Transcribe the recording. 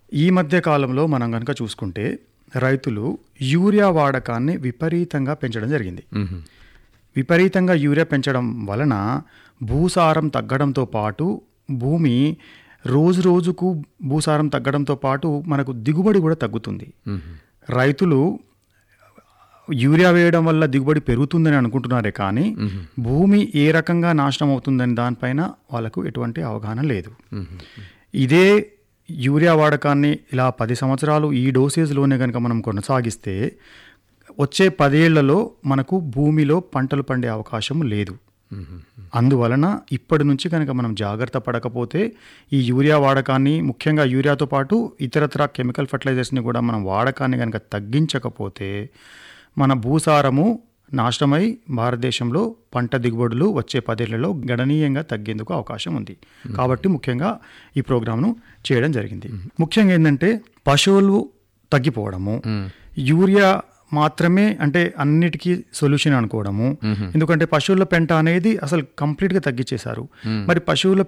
ఈ మధ్య కాలంలో మనం కనుక చూసుకుంటే రైతులు యూరియా వాడకాన్ని విపరీతంగా పెంచడం జరిగింది మ్మ్. విపరీతంగా యూరియా పెంచడం వలన భూసారం తగ్గడంతో పాటు భూమి రోజు రోజుకు భూసారం తగ్గడంతో పాటు మనకు దిగుబడి కూడా తగ్గుతుంది మ్మ్. రైతులు యూరియా వేయడం వల్ల దిగుబడి పెరుగుతుందని అనుకుంటున్నారే కానీ భూమి ఏ రకంగా నాశనం అవుతుందని దానిపైన వాళ్ళకు ఎటువంటి అవగాహన లేదు ఇదే యూరియా వాడకాన్ని ఇలా పది సంవత్సరాలు ఈ డోసేజ్లోనే కనుక మనం కొనసాగిస్తే వచ్చే పదేళ్లలో మనకు భూమిలో పంటలు పండే అవకాశం లేదు అందువలన ఇప్పటి నుంచి కనుక మనం జాగ్రత్త పడకపోతే ఈ యూరియా వాడకాన్ని ముఖ్యంగా యూరియాతో పాటు ఇతరత్ర కెమికల్ ఫర్టిలైజర్స్ని కూడా మనం వాడకాన్ని కనుక తగ్గించకపోతే మన భూసారము నాశనమై భారతదేశంలో పంట దిగుబడులు వచ్చే పదేళ్లలో గణనీయంగా తగ్గేందుకు అవకాశం ఉంది కాబట్టి ముఖ్యంగా ఈ ప్రోగ్రామ్ను చేయడం జరిగింది ముఖ్యంగా ఏంటంటే పశువులు తగ్గిపోవడము యూరియా మాత్రమే అంటే అన్నిటికీ సొల్యూషన్ అనుకోవడము ఎందుకంటే పశువుల పెంట అనేది అసలు కంప్లీట్గా తగ్గించేశారు మరి పశువుల